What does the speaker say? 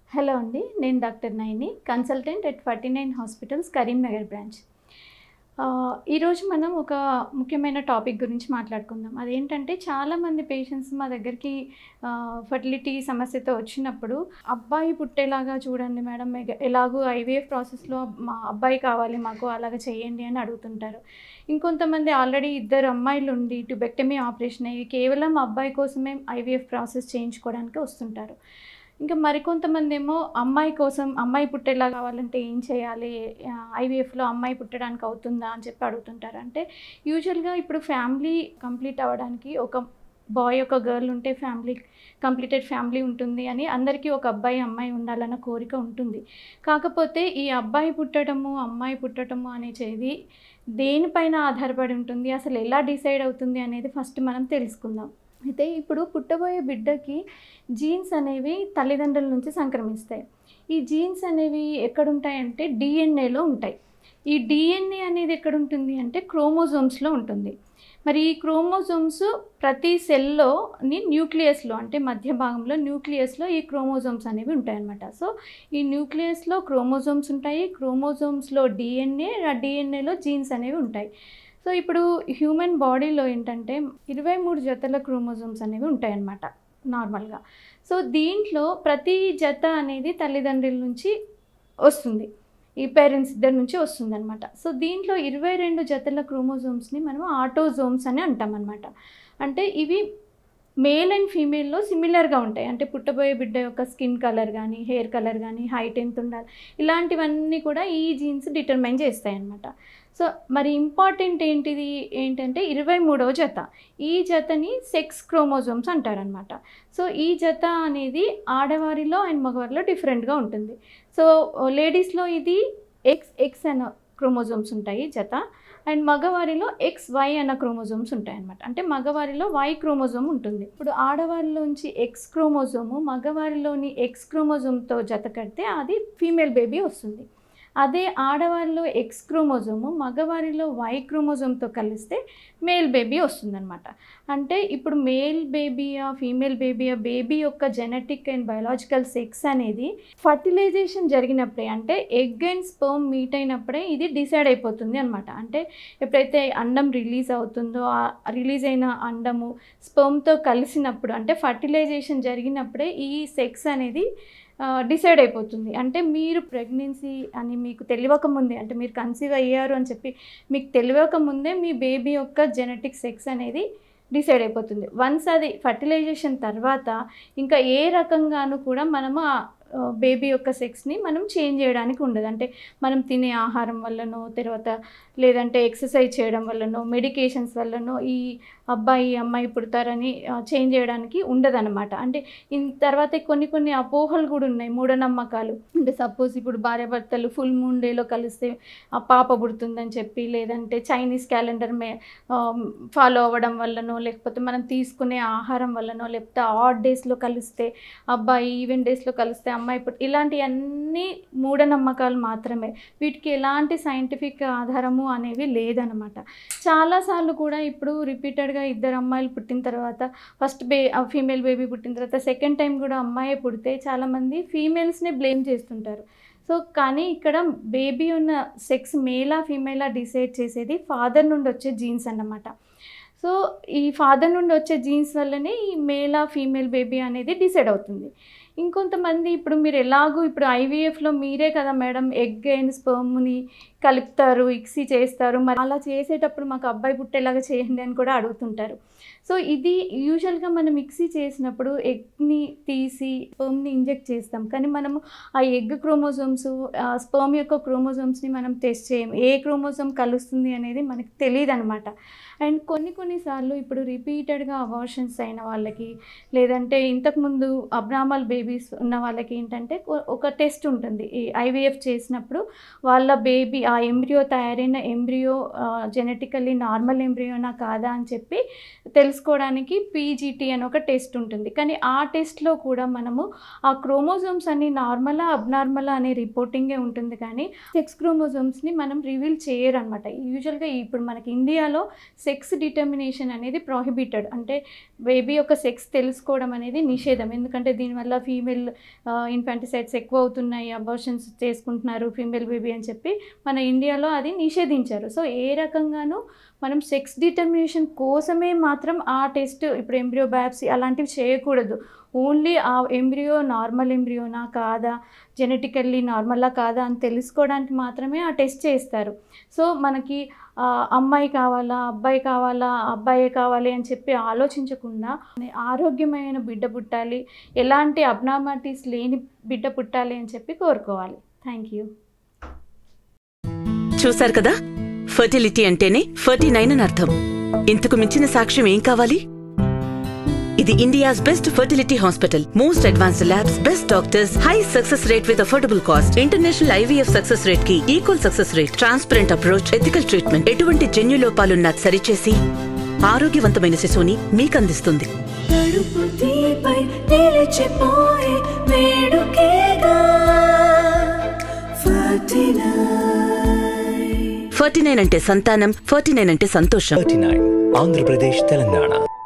hello అండి నేను doctor Naini consultant at forty nine hospitals Karimnagar branch ఆ, ఈరోజు మనం ఒక ముఖ్యమైన టాపిక్ గురించి మాట్లాడుకుందాం అదేంటంటే చాలామంది పేషెంట్స్ మా దగ్గరికి ఫర్టిలిటీ సమస్యతో వచ్చినప్పుడు అబ్బాయి పుట్టేలాగా చూడండి మేడం ఎగ- ఎలాగూ ఐవీఎఫ్ ప్రాసెస్లో మా అబ్బాయి కావాలి మాకు అలాగ చేయండి అని అడుగుతుంటారు ఇంకొంతమంది ఆల్రెడీ ఇద్దరు అమ్మాయిలు ఉండి ట్యూబెక్టమీ ఆపరేషన్ అయ్యి కేవలం అబ్బాయి కోసమే ఐవీఎఫ్ ప్రాసెస్ చేయించుకోవడానికి వస్తుంటారు ఇంకా మరికొంతమంది ఏమో అమ్మాయి కోసం అమ్మాయి పుట్టేలా కావాలంటే ఏం చేయాలి ఐవీఎఫ్లో అమ్మాయి పుట్టడానికి అవుతుందా అని చెప్పి అడుగుతుంటారు అంటే యూజువల్గా ఇప్పుడు ఫ్యామిలీ కంప్లీట్ అవ్వడానికి ఒక బాయ్ ఒక గర్ల్ ఉంటే ఫ్యామిలీ కంప్లీటెడ్ ఫ్యామిలీ ఉంటుంది అని అందరికీ ఒక అబ్బాయి అమ్మాయి ఉండాలన్న కోరిక ఉంటుంది కాకపోతే ఈ అబ్బాయి పుట్టడము అమ్మాయి పుట్టడము అనేది దేనిపైన ఆధారపడి ఉంటుంది అసలు ఎలా డిసైడ్ అవుతుంది అనేది ఫస్ట్ మనం తెలుసుకుందాం అయితే ఇప్పుడు పుట్టబోయే బిడ్డకి జీన్స్ అనేవి తల్లిదండ్రుల నుంచి సంక్రమిస్తాయి ఈ జీన్స్ అనేవి ఎక్కడుంటాయంటే డిఎన్ఏలో ఉంటాయి ఈ డిఎన్ఏ అనేది ఎక్కడ ఉంటుంది అంటే క్రోమోజోమ్స్లో ఉంటుంది మరి ఈ క్రోమోజోమ్స్ ప్రతి సెల్లోని న్యూక్లియస్లో అంటే మధ్య భాగంలో న్యూక్లియస్లో ఈ క్రోమోజోమ్స్ అనేవి ఉంటాయన్నమాట సో ఈ న్యూక్లియస్లో క్రోమోజోమ్స్ ఉంటాయి క్రోమోజోమ్స్లో డిఎన్ఏ ఆ డిఎన్ఏలో జీన్స్ అనేవి ఉంటాయి సో ఇప్పుడు హ్యూమన్ బాడీలో ఏంటంటే ఇరవై మూడు జతల క్రోమోజోమ్స్ అనేవి ఉంటాయన్నమాట నార్మల్గా సో దీంట్లో ప్రతి జత అనేది తల్లిదండ్రుల నుంచి వస్తుంది ఈ పేరెంట్స్ ఇద్దరి నుంచి వస్తుంది అనమాట సో దీంట్లో ఇరవై రెండు జతల క్రోమోజోమ్స్ని మనం ఆటోజోమ్స్ అని అంటాం అనమాట అంటే ఇవి మేల్ అండ్ ఫీమేల్లో సిమిలర్గా ఉంటాయి అంటే పుట్టబోయే బిడ్డ యొక్క స్కిన్ కలర్ కానీ హెయిర్ కలర్ కానీ హైట్ ఎంత ఉండాలి ఇలాంటివన్నీ కూడా ఈ జీన్స్ డిటర్మైన్ చేస్తాయి అన్నమాట సో మరి ఇంపార్టెంట్ ఏంటిది ఏంటంటే ఇరవై మూడవ జత ఈ జతని సెక్స్ క్రోమోజోమ్స్ అంటారనమాట సో ఈ జత అనేది ఆడవారిలో అండ్ మగవారిలో డిఫరెంట్గా ఉంటుంది సో లేడీస్లో ఇది ఎక్స్ ఎక్స్ అన్న క్రోమోజోమ్స్ ఉంటాయి జత అండ్ మగవారిలో ఎక్స్ వై అన్న క్రోమోజోమ్స్ ఉంటాయి అనమాట అంటే మగవారిలో వై క్రోమోజోమ్ ఉంటుంది ఇప్పుడు ఆడవారిలోంచి ఎక్స్ క్రోమోజోము మగవారిలోని ఎక్స్ క్రోమోజోమ్తో జత కడితే అది ఫీమేల్ బేబీ వస్తుంది అదే ఆడవారిలో ఎక్స్ క్రోమోజోము మగవారిలో వై క్రోమోజోమ్తో కలిస్తే మేల్ బేబీ వస్తుందన్నమాట అంటే ఇప్పుడు మేల్ బేబీయా ఫీమేల్ బేబీయా బేబీ యొక్క జెనెటిక్ అండ్ బయలాజికల్ సెక్స్ అనేది ఫర్టిలైజేషన్ జరిగినప్పుడే అంటే ఎగ్ అండ్ స్పర్మ్ మీట్ అయినప్పుడే ఇది డిసైడ్ అయిపోతుంది అనమాట అంటే ఎప్పుడైతే అండం రిలీజ్ అవుతుందో ఆ రిలీజ్ అయిన అండము స్పర్మ్తో కలిసినప్పుడు అంటే ఫర్టిలైజేషన్ జరిగినప్పుడే ఈ సెక్స్ అనేది డిసైడ్ అయిపోతుంది అంటే మీరు ప్రెగ్నెన్సీ అని మీకు తెలియక ముందే అంటే మీరు కన్సీవ్ అయ్యారు అని చెప్పి మీకు తెలియక ముందే మీ బేబీ యొక్క జెనెటిక్ సెక్స్ అనేది డిసైడ్ అయిపోతుంది వన్స్ అది ఫర్టిలైజేషన్ తర్వాత ఇంకా ఏ రకంగానూ కూడా మనము ఆ బేబీ యొక్క సెక్స్ని మనం చేంజ్ చేయడానికి ఉండదు అంటే మనం తినే ఆహారం వల్లనో తర్వాత లేదంటే ఎక్సర్సైజ్ చేయడం వల్లనో మెడికేషన్స్ వల్లనో ఈ అబ్బాయి అమ్మాయి పుడతారని చేంజ్ చేయడానికి ఉండదన్నమాట అంటే ఇన్ తర్వాత కొన్ని కొన్ని అపోహలు కూడా ఉన్నాయి మూఢనమ్మకాలు అంటే సపోజ్ ఇప్పుడు భార్యాభర్తలు ఫుల్ మూన్ డేలో కలిస్తే ఆ పాప పుడుతుందని చెప్పి లేదంటే చైనీస్ క్యాలెండర్ మే ఫాలో అవ్వడం వల్లనో లేకపోతే మనం తీసుకునే ఆహారం వల్లనో లేకపోతే ఆడ్ డేస్లో కలిస్తే అబ్బాయి ఈవెన్ డేస్లో కలిస్తే అమ్మాయి పుట్టి ఇలాంటివన్నీ మూఢనమ్మకాలు మాత్రమే వీటికి ఎలాంటి సైంటిఫిక్ ఆధారము అనేవి లేదనమాట చాలాసార్లు కూడా ఇప్పుడు రిపీటెడ్గా ఇద్దరు అమ్మాయిలు పుట్టిన తర్వాత ఫస్ట్ బే ఫీమేల్ బేబీ పుట్టిన తర్వాత సెకండ్ టైం కూడా అమ్మాయి పుడితే చాలామంది ఫీమేల్స్ని బ్లేమ్ చేస్తుంటారు సో కానీ ఇక్కడ బేబీ ఉన్న సెక్స్ మేలా ఫీమేలా డిసైడ్ చేసేది ఫాదర్ నుండి వచ్చే జీన్స్ అన్నమాట సో ఈ ఫాదర్ నుండి వచ్చే జీన్స్ వల్లనే ఈ మేలా ఫీమేల్ బేబీ అనేది డిసైడ్ అవుతుంది ఇంకొంతమంది ఇప్పుడు మీరు ఎలాగూ ఇప్పుడు ఐవీఎఫ్లో మీరే కదా మేడం ఎగ్ అండ్ స్పర్మ్ని కలుపుతారు ఇక్సీ చేస్తారు మరి అలా చేసేటప్పుడు మాకు అబ్బాయి పుట్టేలాగా చేయండి అని కూడా అడుగుతుంటారు సో ఇది యూజువల్గా మనం మిక్సీ చేసినప్పుడు ఎగ్ని తీసి స్పర్మ్ని ఇంజెక్ట్ చేస్తాం కానీ మనము ఆ ఎగ్ క్రోమోజోమ్స్ స్పర్మ్ యొక్క క్రోమోజోమ్స్ని మనం టెస్ట్ చేయము ఏ క్రోమోజోమ్ కలుస్తుంది అనేది మనకి తెలియదు అనమాట అండ్ కొన్ని కొన్నిసార్లు ఇప్పుడు రిపీటెడ్గా అబార్షన్స్ అయిన వాళ్ళకి లేదంటే ఇంతకుముందు అబ్నామల్ బేబీస్ ఉన్న వాళ్ళకి ఏంటంటే ఒక టెస్ట్ ఉంటుంది ఈ ఐవీఎఫ్ చేసినప్పుడు వాళ్ళ బేబీ ఆ ఎంబ్రియో తయారైన ఎంబ్రియో జెనెటికల్లీ నార్మల్ ఎంబ్రియోనా కాదా అని చెప్పి తెలుసుకోవడానికి పీజీటీ అని ఒక టెస్ట్ ఉంటుంది కానీ ఆ టెస్ట్లో కూడా మనము ఆ క్రోమోజోమ్స్ అన్ని నార్మలా అబ్నార్మలా అనే రిపోర్టింగే ఉంటుంది కానీ సెక్స్ క్రోమోజోమ్స్ని మనం రివీల్ చేయరు అనమాట యూజువల్గా ఇప్పుడు మనకి ఇండియాలో సెక్స్ డిటర్మినేషన్ అనేది ప్రాహిబిటెడ్ అంటే బేబీ యొక్క సెక్స్ తెలుసుకోవడం అనేది నిషేధం ఎందుకంటే దీనివల్ల ఫీమేల్ ఇన్ఫాంటిసైడ్స్ ఎక్కువ అవుతున్నాయి అబార్షన్స్ చేసుకుంటున్నారు ఫీమేల్ బేబీ అని చెప్పి మన ఇండియాలో అది నిషేధించారు సో ఏ రకంగానూ మనం సెక్స్ డిటర్మినేషన్ కోసమే మాత్రం ఆ టెస్ట్ ఇప్పుడు ఎంబ్రియో బ్యాప్సీ అలాంటివి చేయకూడదు ఓన్లీ ఆ ఎంబ్రియో నార్మల్ ఎంబ్రియోనా కాదా జెనెటికల్లీ నార్మల్లా కాదా అని తెలుసుకోవడానికి మాత్రమే ఆ టెస్ట్ చేస్తారు సో మనకి ఆ, అమ్మాయి కావాలా అబ్బాయి కావాలా అబ్బాయే కావాలి అని చెప్పి ఆలోచించకుండా ఆరోగ్యమైన బిడ్డ పుట్టాలి ఎలాంటి అబ్నార్మాలిటీస్ లేని బిడ్డ పుట్టాలి అని చెప్పి కోరుకోవాలి థ్యాంక్ యూ చూశారు కదా ఫర్టిలిటీ అంటేనే ఫర్టీ నైన్ అని అర్థం ఇంతకు మించిన సాక్ష్యం ఏం కావాలి ఇది India's best fertility hospital most advanced labs best doctors high success rate with affordable cost international IVF success rate కి equal success rate transparent approach ethical treatment ఎటువంటి జన్యు లోపాలున్నా సరిచేసి ఆరోగ్యవంతమైన శిశువుని మీకు అందిస్తుంది తడుపు తీపై నిలిచిపోయే వేడుకేగా ఫాటినా ఫర్టీ నైన్ అంటే సంతానం ఫర్టీ నైన్ అంటే సంతోషం థర్టీ నైన్ ఆంధ్రప్రదేశ్ తెలంగాణ